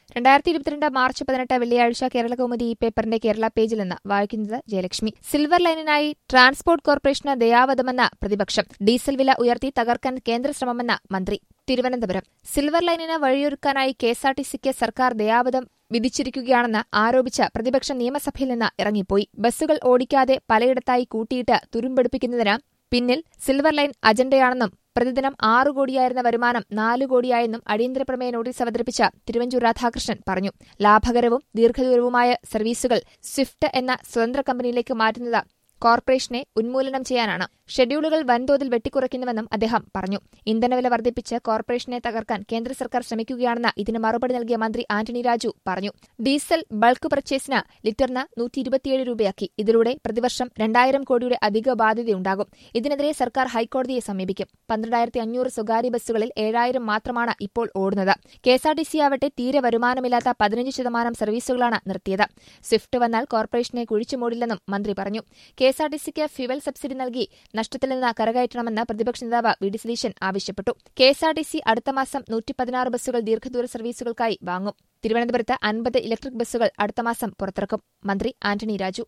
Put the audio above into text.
രണ്ടായിരത്തി ഇരുപത്തിരണ്ട് മാർച്ച് പതിനെട്ട് വെള്ളിയാഴ്ച കേരളകൗമുദി ഈ പേപ്പറിന്റെ കേരള പേജിൽ നിന്ന് വായിക്കുന്നത് ജയലക്ഷ്മി സിൽവർ ലൈനിനായി ട്രാൻസ്പോർട്ട് കോർപ്പറേഷന് ദയാവധമെന്ന പ്രതിപക്ഷം ഡീസൽ വില ഉയർത്തി തകർക്കാൻ കേന്ദ്ര ശ്രമമെന്ന മന്ത്രി തിരുവനന്തപുരം സിൽവർ ലൈനിന് വഴിയൊരുക്കാനായി കെഎസ്ആർടിസിക്ക് സർക്കാർ ദയാവധം വിധിച്ചിരിക്കുകയാണെന്ന് ആരോപിച്ച് പ്രതിപക്ഷം നിയമസഭയിൽ നിന്ന് ഇറങ്ങിപ്പോയി ബസ്സുകൾ ഓടിക്കാതെ പലയിടത്തായി കൂട്ടിയിട്ട് തുരുമ്പെടുപ്പിക്കുന്നതിന് പിന്നിൽ സിൽവർ ലൈൻ അജണ്ടയാണെന്നും പ്രതിദിനം ആറു കോടിയായിരുന്ന വരുമാനം നാലു കോടിയായെന്നും അടിയന്തര പ്രമേയ നോട്ടീസ് അവതരിപ്പിച്ച തിരുവഞ്ചൂർ രാധാകൃഷ്ണൻ പറഞ്ഞു ലാഭകരവും ദീർഘദൂരവുമായ സർവീസുകൾ സ്വിഫ്റ്റ് എന്ന സ്വതന്ത്ര കമ്പനിയിലേക്ക് മാറ്റുന്നത് കോർപ്പറേഷനെ ഉന്മൂലനം ചെയ്യാനാണ് ഷെഡ്യൂളുകൾ വൻതോതിൽ വെട്ടിക്കുറയ്ക്കുന്നുവെന്നും അദ്ദേഹം പറഞ്ഞു ഇന്ധനവില വർദ്ധിപ്പിച്ച് കോർപ്പറേഷനെ തകർക്കാൻ കേന്ദ്ര സർക്കാർ ശ്രമിക്കുകയാണെന്ന് ഇതിന് മറുപടി നൽകിയ മന്ത്രി ആന്റണി രാജു പറഞ്ഞു ഡീസൽ ബൾക്ക് പർച്ചേസിന് ലിറ്ററിന് നൂറ്റി ഇരുപത്തിയേഴ് രൂപയാക്കി ഇതിലൂടെ പ്രതിവർഷം രണ്ടായിരം കോടിയുടെ അധിക ബാധ്യതയുണ്ടാകും ഇതിനെതിരെ സർക്കാർ ഹൈക്കോടതിയെ സമീപിക്കും പന്ത്രണ്ടായിരത്തി അഞ്ഞൂറ് സ്വകാര്യ ബസ്സുകളിൽ ഏഴായിരം മാത്രമാണ് ഇപ്പോൾ ഓടുന്നത് കെഎസ്ആർടിസി ആവട്ടെ തീരെ വരുമാനമില്ലാത്ത പതിനഞ്ച് ശതമാനം സർവീസുകളാണ് നിർത്തിയത് സ്വിഫ്റ്റ് വന്നാൽ കോർപ്പറേഷനെ കുഴിച്ചുമൂടില്ലെന്നും മന്ത്രി പറഞ്ഞു കെഎസ്ആർടിസിക്ക് ഫ്യുവൽ സബ്സിഡി നൽകി നഷ്ടത്തിൽ നിന്ന് കരകയറ്റണമെന്ന് പ്രതിപക്ഷ നേതാവ് വി ഡി സതീശൻ ആവശ്യപ്പെട്ടു കെഎസ്ആർടിസി അടുത്ത മാസം നൂറ്റി പതിനാറ് ബസ്സുകൾ ദീർഘദൂര സർവീസുകൾക്കായി വാങ്ങും തിരുവനന്തപുരത്ത് അൻപത് ഇലക്ട്രിക് ബസ്സുകൾ അടുത്ത മാസം പുറത്തിറക്കും മന്ത്രി ആന്റണി രാജു